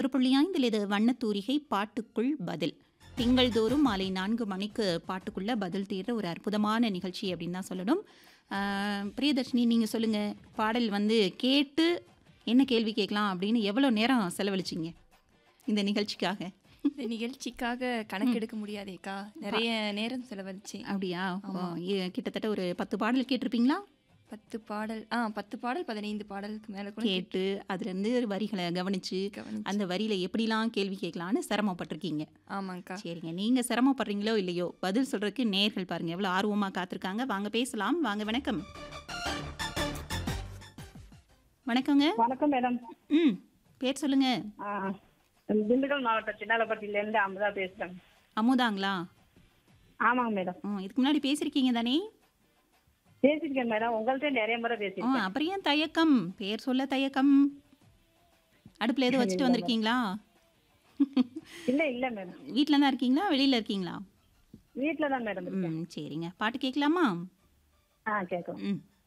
புள்ளி ஐந்தில் இது வண்ணத்தூரிகை பாட்டுக்குள் பதில் திங்கள் தோறும் மாலை நான்கு மணிக்கு பாட்டுக்குள்ள பதில் தீர்ற ஒரு அற்புதமான நிகழ்ச்சி அப்படின்னு தான் சொல்லணும் ஆஹ், பிரியதர்ஷினி நீங்கள் சொல்லுங்கள் பாடல் வந்து கேட்டு என்ன கேள்வி கேட்கலாம் அப்படின்னு எவ்வளோ நேரம் செலவழிச்சிங்க இந்த நிகழ்ச்சிக்காக இந்த நிகழ்ச்சிக்காக கணக்கெடுக்க முடியாதேக்கா நிறைய நேரம் செலவழிச்சேன் அப்படியா ஓ, இ- கிட்டத்தட்ட ஒரு பத்து பாடல் கேட்டிருப்பீங்களா பத்து பாடல் ஆ பத்து பாடல் பதினைந்து பாடலுக்கு மேல கூட கேட்டு அதுலேருந்து வரிகளை கவனிச்சு கவனிச்சு. அந்த வரியில எப்படிலாம் கேள்வி கேட்கலான்னு சிரமப்பட்டிருக்கீங்க ஆமாங்க்கா சரிங்க நீங்க சிரமப்படுறீங்களோ இல்லையோ பதில் சொல்றதுக்கு நேர்கள் பாருங்க எவ்வளவு ஆர்வமா காத்திருக்காங்க வாங்க பேசலாம் வாங்க வணக்கம் வணக்கங்க வணக்கம் மேடம் ம் பேர் சொல்லுங்க ஆ, திண்டுக்கல் மாவட்டம் சின்னாலப்பட்டியிலேருந்து அமுதா பேசுகிறேன் அமுதாங்களா ஆமாங்க மேடம் ம் இதுக்கு முன்னாடி பேசியிருக்கீங்க தானே பேசியிருக்கேன் மேடம் உங்கள்கிட்ட நிறைய முறை ஆ பேசியிருக்கேன் அப்புறம் ஏன் தயக்கம் பேர் சொல்ல தயக்கம் அடுப்புல எதுவும் வச்சுட்டு வந்திருக்கீங்களா இல்லை இல்லை மேடம் வீட்டில் தான் இருக்கீங்களா வெளியில இருக்கீங்களா வீட்டில் தான் மேடம் இருக்கேன் ம் சரிங்க பாட்டு கேட்கலாமா ஆ கேட்கும் ம்